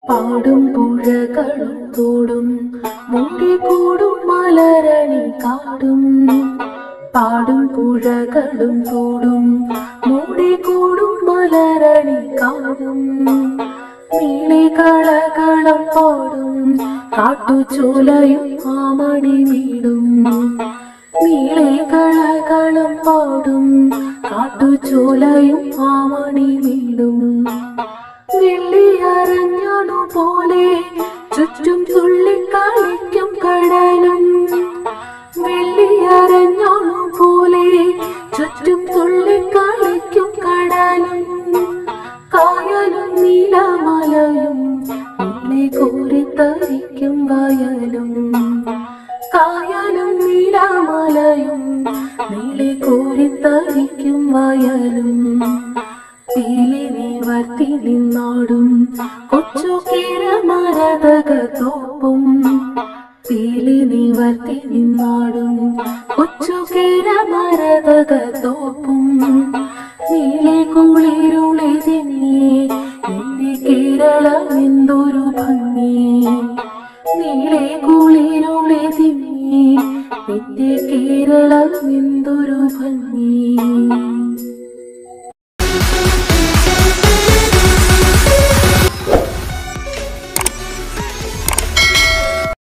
പാടും പുഴകളും തോടും മൂടിക്കൂടും മലരണി കാടും പാടും പുഴകളും തോടും മൂടിക്കൂടും മലരണി കാടും നീളി കളകളം പാടും കാട്ടുചോലയും ആമണി വീടും നീളെ കളകളം പാടും കാട്ടുചോലയും ആമണി വീടും വെള്ളിയറഞ്ഞാണു പോലെ ചുറ്റും തുള്ളിക്കളിക്കും കടലും വെള്ളിയറഞ്ഞാണു പോലെ ചുറ്റും തുള്ളിക്കളിക്കും കടലും കായലും നീലമലയും നീളെ കോരിത്തരിക്കും വയലും കായലും നീലമലയും നീളെ കോരിത്തരിക്കും വയലും പീലി നിവർത്തി നിന്നാടും കൊച്ചു കിഴമരതക തോപ്പും പീലി നിവർത്തി നിന്നാടും കൊച്ചു കിഴമരതക തോപ്പും നീളെ കുളിരുളി തിന്നി എന്റെ കേരളം എന്തൊരു ഭംഗി